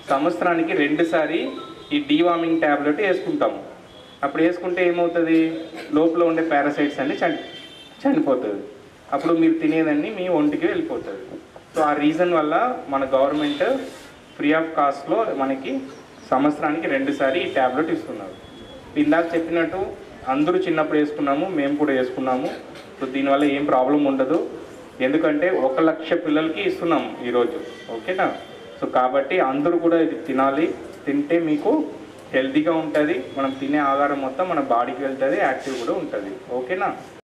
సంవత్సరానికి రెండుసారి ఈ deworming tablet వేసుకుంటాము అప్పుడు వేసుకుంటే ఏమవుతుంది లోపల ఉండే పారాసైట్స్ అన్ని చని చనిపోతుంది అప్పుడు మీరు తినేదన్నీ మీ ఒంటికి వెళ్ళిపోతుంది సో ఆ రీజన్ వల్ల మన గవర్నమెంట్ ఫ్రీ ఆఫ్ కాస్ట్లో మనకి సంవత్సరానికి రెండుసారి ఈ ట్యాబ్లెట్ ఇస్తున్నారు ఇందాక చెప్పినట్టు అందరూ చిన్నప్పుడు వేసుకున్నాము మేము కూడా వేసుకున్నాము సో దీనివల్ల ఏం ప్రాబ్లం ఉండదు ఎందుకంటే ఒక లక్ష పిల్లలకి ఇస్తున్నాం ఈరోజు ఓకేనా సో కాబట్టి అందరూ కూడా ఇది తినాలి తింటే మీకు హెల్తీగా ఉంటుంది మనం తినే ఆహారం మొత్తం మన బాడీకి వెళ్తుంది యాక్టివ్ కూడా ఉంటుంది ఓకేనా